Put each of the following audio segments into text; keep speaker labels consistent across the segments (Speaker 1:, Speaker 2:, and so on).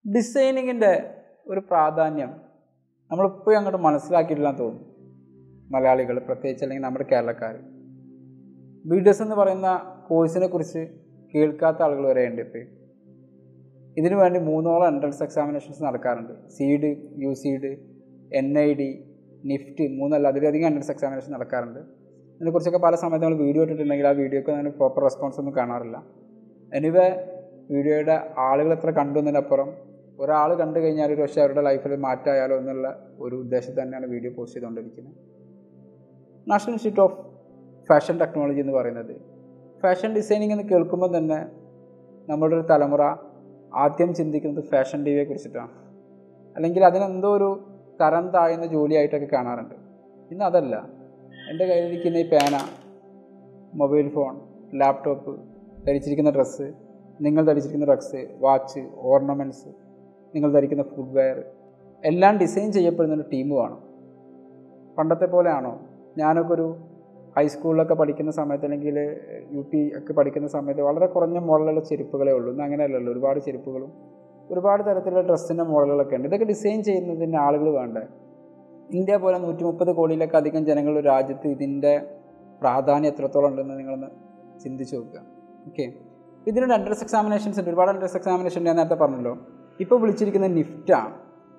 Speaker 1: ഡിസൈനിങ്ങിൻ്റെ ഒരു പ്രാധാന്യം നമ്മളിപ്പോഴും അങ്ങോട്ട് മനസ്സിലാക്കിയിട്ടില്ലെന്ന് തോന്നുന്നു മലയാളികൾ പ്രത്യേകിച്ച് അല്ലെങ്കിൽ നമ്മുടെ കേരളക്കാർ ബി ഡി എസ് എന്ന് പറയുന്ന കോഴ്സിനെ കുറിച്ച് കേൾക്കാത്ത ആളുകൾ വരെ ഉണ്ട് ഇപ്പോൾ ഇതിനു വേണ്ടി മൂന്നോളം എൻട്രൻസ് എക്സാമിനേഷൻസ് നടക്കാറുണ്ട് CEED UCEED N I D NIFT മൂന്നല്ല അതിലധികം എൻട്രൻസ് എക്സാമിനേഷൻ നടക്കാറുണ്ട് ഇതിനെക്കുറിച്ചൊക്കെ പല സമയത്ത് നമ്മൾ വീഡിയോ ഇട്ടിട്ടുണ്ടെങ്കിൽ ആ വീഡിയോക്ക് അതിന് പ്രോപ്പർ റെസ്പോൺസ് ഒന്നും കാണാറില്ല എനിവേ വീഡിയോയുടെ ആളുകൾ എത്ര കണ്ടു എന്നതിനപ്പുറം ഒരാൾ കണ്ടു കഴിഞ്ഞാൽ ഒരു പക്ഷേ അവരുടെ ലൈഫിൽ മാറ്റമായാലോ എന്നുള്ള ഒരു ഉദ്ദേശത്തിൽ തന്നെയാണ് വീഡിയോ പോസ്റ്റ് ചെയ്തുകൊണ്ടിരിക്കുന്നത് National Institute of fashion Technology എന്ന് പറയുന്നത് ഫാഷൻ ഡിസൈനിങ് എന്ന് കേൾക്കുമ്പോൾ തന്നെ നമ്മുടെ ഒരു തലമുറ ആദ്യം ചിന്തിക്കുന്നത് ഫാഷൻ ടി വിയെ കുറിച്ചിട്ടാണ് അല്ലെങ്കിൽ അതിനെന്തോ ഒരു തരം താഴ്ന്ന ജോലിയായിട്ടൊക്കെ കാണാറുണ്ട് ഇന്ന് അതല്ല എൻ്റെ കയ്യിലിരിക്കുന്ന ഈ പേന മൊബൈൽ ഫോൺ ലാപ്ടോപ്പ് ധരിച്ചിരിക്കുന്ന ഡ്രസ്സ് നിങ്ങൾ ധരിച്ചിരിക്കുന്ന ഡ്രസ്സ് വാച്ച് ഓർണമെൻറ്റ്സ് നിങ്ങൾ ധരിക്കുന്ന ഫുഡ് വെയർ എല്ലാം ഡിസൈൻ ചെയ്യപ്പെടുന്ന ഒരു ടീം വേണം പണ്ടത്തെ പോലെയാണോ ഞാനൊക്കെ ഒരു ഹൈസ്കൂളിലൊക്കെ പഠിക്കുന്ന സമയത്ത് അല്ലെങ്കിൽ യു പി ഒക്കെ പഠിക്കുന്ന സമയത്ത് വളരെ കുറഞ്ഞ മോഡലുള്ള ചെരുപ്പുകളേ ഉള്ളൂ ഇന്ന് അങ്ങനെയല്ലല്ലോ ഒരുപാട് ചെരുപ്പുകളും ഒരുപാട് തരത്തിലുള്ള ഡ്രസ്സിൻ്റെ മോഡലുകളൊക്കെ ഉണ്ട് ഇതൊക്കെ ഡിസൈൻ ചെയ്യുന്നതിന് ആളുകൾ വേണ്ടേ ഇന്ത്യ പോലെ നൂറ്റി മുപ്പത് കോടിയിലൊക്കെ അധികം ജനങ്ങളുടെ ഒരു രാജ്യത്ത് ഇതിൻ്റെ പ്രാധാന്യം എത്രത്തോളം ഉണ്ടെന്ന് നിങ്ങളൊന്ന് ചിന്തിച്ച് നോക്കുക ഓക്കെ ഇതിനൊരു എൻട്രൻസ് എക്സാമിനേഷൻസ് ഉണ്ട് ഒരുപാട് എൻട്രൻസ് എക്സാമിനേഷൻ ഞാൻ നേരത്തെ പറഞ്ഞല്ലോ ഇപ്പോൾ വിളിച്ചിരിക്കുന്ന നിഫ്റ്റാണ്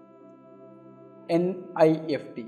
Speaker 1: എൻ ഐ എഫ് ടി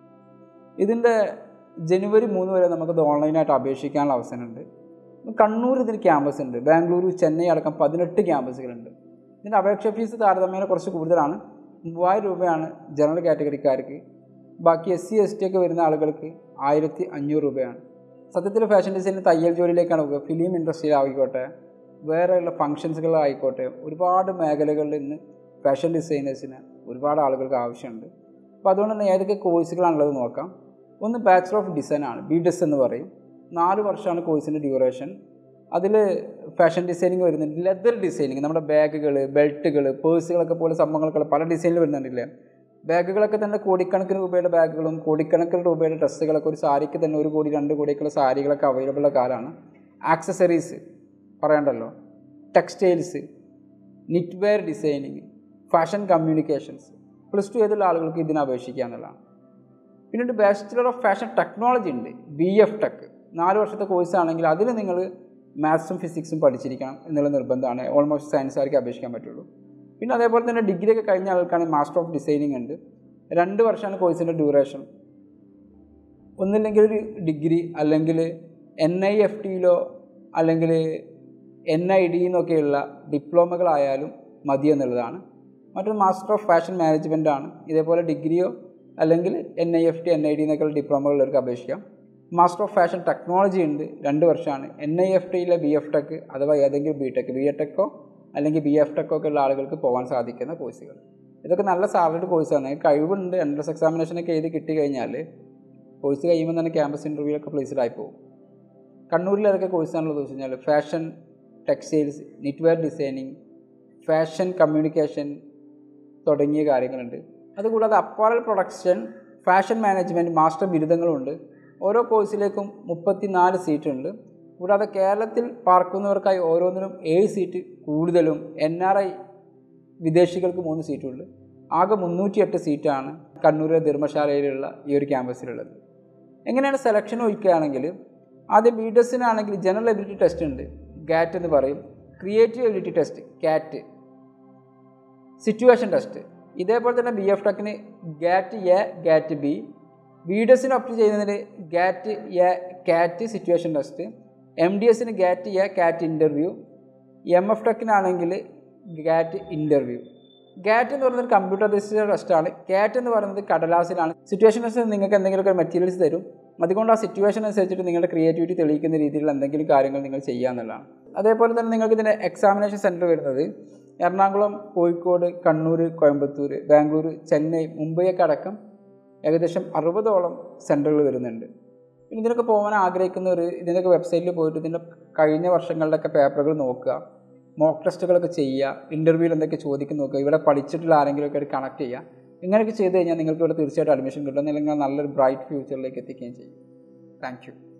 Speaker 1: ഇതിൻ്റെ ജനുവരി മൂന്ന് വരെ നമുക്കത് ഓൺലൈനായിട്ട് അപേക്ഷിക്കാനുള്ള അവസരമുണ്ട് കണ്ണൂർ ഇതിന് ക്യാമ്പസ് ഉണ്ട് ബാംഗ്ലൂരു ചെന്നൈ അടക്കം പതിനെട്ട് ക്യാമ്പസുകളുണ്ട് ഇതിൻ്റെ അപേക്ഷ ഫീസ് താരതമ്യേന കുറച്ച് കൂടുതലാണ് മൂവായിരം രൂപയാണ് ജനറൽ കാറ്റഗറിക്കാർക്ക് ബാക്കി എസ് സി എസ് ടി ഒക്കെ വരുന്ന ആളുകൾക്ക് ആയിരത്തി അഞ്ഞൂറ് രൂപയാണ് സത്യത്തിൽ ഫാഷൻ ഡിസൈനിൽ തയ്യൽ ജോലിയിലേക്കാണ് പോകുക ഫിലിം ഇൻഡസ്ട്രിയിലായിക്കോട്ടെ വേറെയുള്ള ഫങ്ഷൻസുകളായിക്കോട്ടെ ഒരുപാട് മേഖലകളിൽ ഇന്ന് ഫാഷൻ ഡിസൈനേഴ്സിന് ഒരുപാട് ആളുകൾക്ക് ആവശ്യമുണ്ട് അപ്പോൾ അതുകൊണ്ട് തന്നെ ഏതൊക്കെ കോഴ്സുകളാണുള്ളത് നോക്കാം ഒന്ന് ബാച്ചലർ ഓഫ് ഡിസൈൻ ആണ് ബി ഡെസ് എന്ന് പറയും നാല് വർഷമാണ് കോഴ്സിൻ്റെ ഡ്യൂറേഷൻ അതിൽ ഫാഷൻ ഡിസൈനിങ് വരുന്നുണ്ട് ലെതർ ഡിസൈനിങ് നമ്മുടെ ബാഗുകൾ ബെൽറ്റുകൾ പേഴ്സുകളൊക്കെ പോലെ സംഭവങ്ങളൊക്കെ പല ഡിസൈനിൽ വരുന്നുണ്ടല്ലേ ബാഗുകളൊക്കെ തന്നെ കോടിക്കണക്കിന് രൂപയുടെ ബാഗുകളും കോടിക്കണക്കിന് രൂപയുടെ ഡ്രസ്സുകളൊക്കെ ഒരു സാരിക്ക് തന്നെ ഒരു കോടി രണ്ട് കോടിയൊക്കെയുള്ള സാരികളൊക്കെ അവൈലബിൾ ഉള്ള കാലമാണ് ആക്സസറീസ് പറയണ്ടല്ലോ textiles knit wear designing fashion communications plus two ചെയ്തുള്ള ആളുകൾക്ക് ഇതിന് അപേക്ഷിക്കുക എന്നുള്ളതാണ് പിന്നീട് ബാച്ചിലർ ഓഫ് ഫാഷൻ ടെക്നോളജി ഉണ്ട് ബി എഫ് ടെക് നാല് വർഷത്തെ കോഴ്സ് ആണെങ്കിൽ അതിൽ നിങ്ങൾ മാത്സും ഫിസിക്സും പഠിച്ചിരിക്കണം എന്നുള്ള നിർബന്ധമാണ് ഓൾമോസ്റ്റ് സയൻസുകാർക്ക് അപേക്ഷിക്കാൻ പറ്റുള്ളൂ പിന്നെ അതേപോലെ തന്നെ ഡിഗ്രി ഒക്കെ കഴിഞ്ഞ ആൾക്കാണെങ്കിൽ മാസ്റ്റർ ഓഫ് ഡിസൈനിങ് ഉണ്ട് രണ്ട് വർഷമാണ് കോഴ്സിൻ്റെ ഡ്യൂറേഷൻ ഒന്നില്ലെങ്കിൽ ഒരു ഡിഗ്രി അല്ലെങ്കിൽ എൻ ഐ എഫ് ടിയിലോ അല്ലെങ്കിൽ എൻ ഐ ഡി എന്നൊക്കെയുള്ള ഡിപ്ലോമകളായാലും മതി എന്നുള്ളതാണ് മറ്റൊരു മാസ്റ്റർ ഓഫ് ഫാഷൻ മാനേജ്മെൻ്റ് ആണ് ഇതേപോലെ ഡിഗ്രിയോ അല്ലെങ്കിൽ N I F T N I D എന്നൊക്കെയുള്ള ഡിപ്ലോമകളിലേക്ക് അപേക്ഷിക്കാം മാസ്റ്റർ ഓഫ് ഫാഷൻ ടെക്നോളജി ഉണ്ട് രണ്ട് വർഷമാണ് എൻ ഐ എഫ് ടിയിലെ ബി എഫ് ടെക് അഥവാ ഏതെങ്കിലും ബി ടെക് ബി എ ടെക്കോ അല്ലെങ്കിൽ ബി എഫ് ടെക്കോ ഒക്കെ ഉള്ള ആളുകൾക്ക് പോകാൻ സാധിക്കുന്ന കോഴ്സുകൾ ഇതൊക്കെ നല്ല സാലറിഡ് കോഴ്സാണ് കഴിവുണ്ട് എൻട്രൻസ് എക്സാമിനേഷനൊക്കെ എഴുതി കിട്ടി കഴിഞ്ഞാൽ കോഴ്സ് കഴിയുമ്പോൾ തന്നെ ക്യാമ്പസ് ഇൻ്റർവ്യൂ ഒക്കെ പ്ലേസ്ഡ് ആയി പോകും കണ്ണൂരിൽ ഏതൊക്കെ കോഴ്സാണുള്ളത് വെച്ച് കഴിഞ്ഞാൽ fashion textiles knitwear designing fashion communication തുടങ്ങിയ കാര്യങ്ങളുണ്ട് അതുകൂടാതെ apparel production fashion management master ബിരുദങ്ങളുണ്ട് ഓരോ കോഴ്സിലേക്കും മുപ്പത്തിനാല് സീറ്റുണ്ട് കൂടാതെ കേരളത്തിൽ പാർക്കുന്നവർക്കായി ഓരോന്നിനും ഏഴ് സീറ്റ് കൂടുതലും എൻ ആർ ഐ വിദേശികൾക്ക് മൂന്ന് സീറ്റുണ്ട് ആകെ മുന്നൂറ്റിയെട്ട് സീറ്റാണ് കണ്ണൂരിലെ ധർമ്മശാലയിലുള്ള ഈ ഒരു ക്യാമ്പസിലുള്ളത് എങ്ങനെയാണ് സെലക്ഷൻ ഒഴിക്കുകയാണെങ്കിൽ ആദ്യം ബി ഡെസിനാണെങ്കിൽ ജനറൽ എബിലിറ്റി ടെസ്റ്റ് ഉണ്ട് ഗാറ്റ് എന്ന് പറയും creative ability test CAT situation test ഇതേപോലെ തന്നെ ബി എഫ് ടെക്കിന് GAT A GAT B B D എസിന് ഒപ്റ്റ് ചെയ്യുന്നതിന് GAT A CAT situation test M D എസിന് GAT A CAT interview M F ടെക്കിനാണെങ്കിൽ ഗാറ്റ് ഇൻ്റർവ്യൂ ഗാറ്റ് എന്ന് പറയുന്നത് computer based ടെസ്റ്റാണ് കാറ്റ് എന്ന് പറയുന്നത് കടലാസിലാണ് സിറ്റുവേഷൻ ടെസ്റ്റ് നിങ്ങൾക്ക് എന്തെങ്കിലുമൊക്കെ മെറ്റീരിയൽസ് തരും അതുകൊണ്ട് ആ സിറ്റുവേഷൻ അനുസരിച്ചിട്ട് നിങ്ങളുടെ ക്രിയേറ്റിവിറ്റി തെളിയിക്കുന്ന രീതിയിലുള്ള എന്തെങ്കിലും കാര്യങ്ങൾ നിങ്ങൾ ചെയ്യുക എന്നുള്ളതാണ് അതേപോലെ തന്നെ നിങ്ങൾക്ക് ഇതിൻ്റെ എക്സാമിനേഷൻ സെൻറ്റർ വരുന്നത് എറണാകുളം കോഴിക്കോട് കണ്ണൂർ കോയമ്പത്തൂർ ബാംഗ്ലൂർ ചെന്നൈ മുംബൈയൊക്കെ അടക്കം ഏകദേശം അറുപതോളം സെൻറ്ററുകൾ വരുന്നുണ്ട് പിന്നെ ഇതിനൊക്കെ പോകാൻ ആഗ്രഹിക്കുന്നവർ ഇതിൻ്റെയൊക്കെ വെബ്സൈറ്റിൽ പോയിട്ട് ഇതിൻ്റെ കഴിഞ്ഞ വർഷങ്ങളുടെയൊക്കെ പേപ്പറുകൾ നോക്കുക മോക്ക് ടെസ്റ്റുകളൊക്കെ ചെയ്യുക ഇൻ്റർവ്യൂവിൽ എന്തൊക്കെ ചോദിക്കും നോക്കുക ഇവിടെ പഠിച്ചിട്ടുള്ള ആരെങ്കിലുമൊക്കെ ആയിട്ട് കണക്ട് ചെയ്യുക ഇങ്ങനെയൊക്കെ ചെയ്ത് കഴിഞ്ഞാൽ നിങ്ങൾക്ക് ഇവിടെ തീർച്ചയായിട്ടും അഡ്മിഷൻ കിട്ടും അല്ലെങ്കിൽ നല്ലൊരു ബ്രൈറ്റ് ഫ്യൂച്ചറിലേക്ക് എത്തിക്കുകയും ചെയ്യും താങ്ക് യു